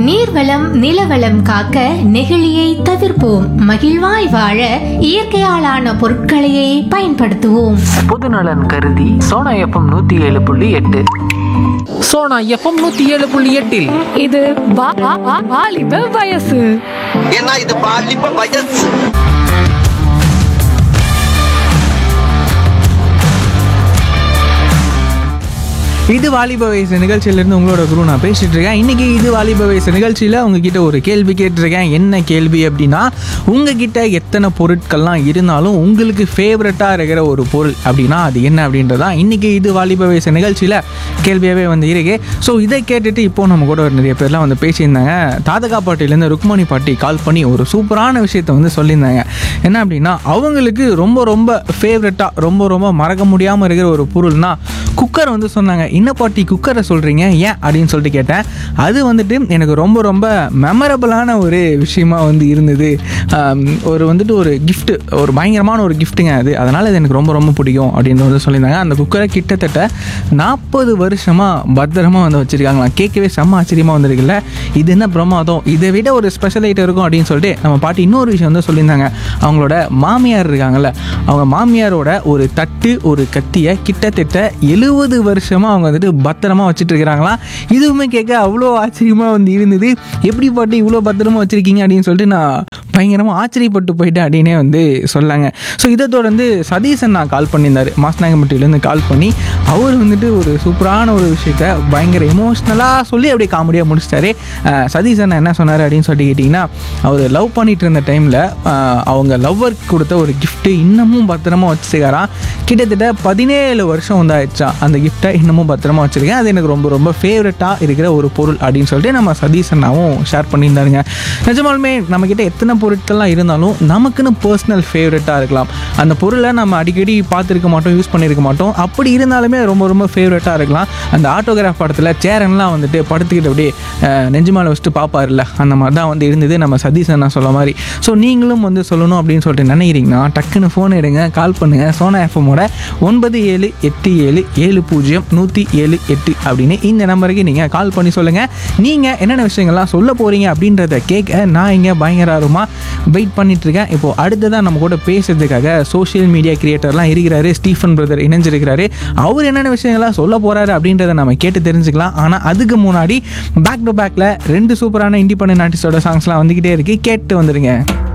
நீர்வளம் நிலவளம் காக்க நெகிழியை தவிர்ப்போம் மகிழ்வாய் வாழ இயற்கையாலான பொருட்களையே பயன்படுத்துவோம் பொதுநலன் கருதி சோனா எஃப்எம் நூற்றி ஏழு புள்ளி எட்டு சோனா எஃப்எம் நூற்றி ஏழு புள்ளி எட்டில் இது வா- வா- வா- வாலிப வயசு ஏன்னா இது பாலிப்ப வயசு இது வாலிப வயசு நிகழ்ச்சியிலேருந்து உங்களோட குரு நான் பேசிட்டு இருக்கேன் இன்னைக்கு இது வாலிப வயசு நிகழ்ச்சியில் உங்ககிட்ட ஒரு கேள்வி கேட்டிருக்கேன் என்ன கேள்வி அப்படின்னா உங்ககிட்ட எத்தனை பொருட்கள்லாம் இருந்தாலும் உங்களுக்கு ஃபேவரட்டாக இருக்கிற ஒரு பொருள் அப்படின்னா அது என்ன அப்படின்றதான் இன்னைக்கு இது வாலிப வயசு நிகழ்ச்சியில் கேள்வியாகவே வந்து இருக்கு ஸோ இதை கேட்டுட்டு இப்போ நம்ம கூட ஒரு நிறைய பேர்லாம் வந்து பேசியிருந்தாங்க தாதகா பாட்டிலேருந்து ருக்மணி பாட்டி கால் பண்ணி ஒரு சூப்பரான விஷயத்தை வந்து சொல்லியிருந்தாங்க என்ன அப்படின்னா அவங்களுக்கு ரொம்ப ரொம்ப ஃபேவரட்டாக ரொம்ப ரொம்ப மறக்க முடியாமல் இருக்கிற ஒரு பொருள்னா குக்கர் வந்து சொன்னாங்க என்ன பாட்டி குக்கரை சொல்கிறீங்க ஏன் அப்படின்னு சொல்லிட்டு கேட்டேன் அது வந்துட்டு எனக்கு ரொம்ப ரொம்ப மெமரபிளான ஒரு விஷயமா வந்து இருந்தது ஆம், ஒரு வந்துட்டு ஒரு gift ஒரு பயங்கரமான ஒரு கிஃப்ட்டுங்க அது அதனால் அது எனக்கு ரொம்ப ரொம்ப பிடிக்கும் அப்படின்னு வந்து சொல்லியிருந்தாங்க அந்த குக்கரை கிட்டத்தட்ட நாற்பது வருஷமாக பத்திரமா வந்து வச்சுருக்காங்களாம் கேட்கவே செம்ம ஆச்சரியமாக வந்திருக்குல்ல இது என்ன பிரமாதம் இதை விட ஒரு ஸ்பெஷல் ஐட்டம் இருக்கும் அப்படின்னு சொல்லிட்டு நம்ம பாட்டி இன்னொரு விஷயம் வந்து சொல்லியிருந்தாங்க அவங்களோட மாமியார் இருக்காங்கல்ல அவங்க மாமியாரோட ஒரு தட்டு ஒரு கத்தியை கிட்டத்தட்ட எழுபது வருஷமாக அவங்க வந்துட்டு பத்திரமா வச்சுட்டு இருக்கிறாங்களாம் இதுவுமே கேட்க அவ்வளோ ஆச்சரியமாக வந்து இருந்தது எப்படி பாட்டு இவ்வளோ பத்திரமா வச்சுருக்கீங்க அப்படின்னு சொல்லிட்டு நான் பயங்கரமாக ஆச்சரியப்பட்டு போயிட்டேன் அப்படின்னே வந்து சொல்லாங்க ஸோ இதை தொடர்ந்து சதீசன் நான் கால் பண்ணியிருந்தார் மாஸ்நாயகம்பட்டியிலேருந்து கால் பண்ணி அவர் வந்துட்டு ஒரு சூப்பரான ஒரு விஷயத்த பயங்கர எமோஷ்னலாக சொல்லி அப்படியே காமெடியாக முடிச்சிட்டாரு அஹ் சதீசன் என்ன சொன்னார் அப்படின்னு சொல்லிட்டு கேட்டிங்கன்னா அவர் லவ் பண்ணிட்டு இருந்த டைமில் அவங்க லவ்வருக்கு கொடுத்த ஒரு gift இன்னமும் பத்திரமா வச்சுருக்காராம் கிட்டத்தட்ட பதினேழு வருஷம் வந்து ஆயிடுச்சா அந்த கிஃப்ட்டை இன்னமும் பத்திரமா வச்சுருக்கேன் அது எனக்கு ரொம்ப ரொம்ப ஃபேவரட்டாக இருக்கிற ஒரு பொருள் அப்படின்னு சொல்லிட்டு நம்ம சதீஷ் அண்ணாவும் ஷேர் பண்ணியிருந்தாருங்க நிஜமாலுமே நம்மக்கிட்ட எத்தனை பொருட்கள்லாம் இருந்தாலும் நமக்குன்னு பர்சனல் ஃபேவரட்டாக இருக்கலாம் அந்த பொருளை நம்ம அடிக்கடி பார்த்துருக்க மாட்டோம் யூஸ் பண்ணியிருக்க மாட்டோம் அப்படி இருந்தாலுமே ரொம்ப ரொம்ப ஃபேவரட்டாக இருக்கலாம் அந்த ஆட்டோகிராஃப் படத்தில் சேரன்லாம் வந்துட்டு படுத்துக்கிட்டு அப்படியே அஹ், நெஞ்சு மேலே வச்சுட்டு பார்ப்பாருல்ல அந்த மாதிரி தான் வந்து இருந்தது நம்ம சதீஷ் அண்ணா சொல்ல மாதிரி ஸோ நீங்களும் வந்து சொல்லணும் அப்படின்னு சொல்லிட்டு நினைக்கிறீங்கன்னா டக்குன்னு ஃபோன் எடுங்க கால் பண்ணுங்கள் சோனா எஃப்எம்மோட ஒன்பது ஏழு எட்டு ஏழு ஏழு பூஜ்ஜியம் நூற்றி ஏழு எட்டு அப்படின்னு இந்த நம்பருக்கு நீங்கள் கால் பண்ணி சொல்லுங்கள் நீங்கள் என்னென்ன விஷயங்கள்லாம் சொல்ல போகிறீங்க அப்படின்றத கேட்க நான் இங்கே பயங்கர ஆர்வமாக வெயிட் பண்ணிட்டு இருக்கேன் இப்போ அடுத்ததான் நம்ம கூட பேசுறதுக்காக சோஷியல் மீடியா கிரியேட்டர்லாம் இருக்கிறாரு ஸ்டீஃபன் பிரதர் இணைஞ்சிருக்கிறாரு அவர் என்னென்ன விஷயங்கள்லாம் சொல்ல போகிறாரு அப்படின்றத நம்ம கேட்டு தெரிஞ்சுக்கலாம் ஆனால் அதுக்கு முன்னாடி பேக் டு பேக்கில் ரெண்டு சூப்பரான இண்டிபெண்டன்ட் ஆர்டிஸ்டோட சாங்ஸ்லாம் வந்துக்கிட்டே இருக்கு கேட்டு வந்துடுங்க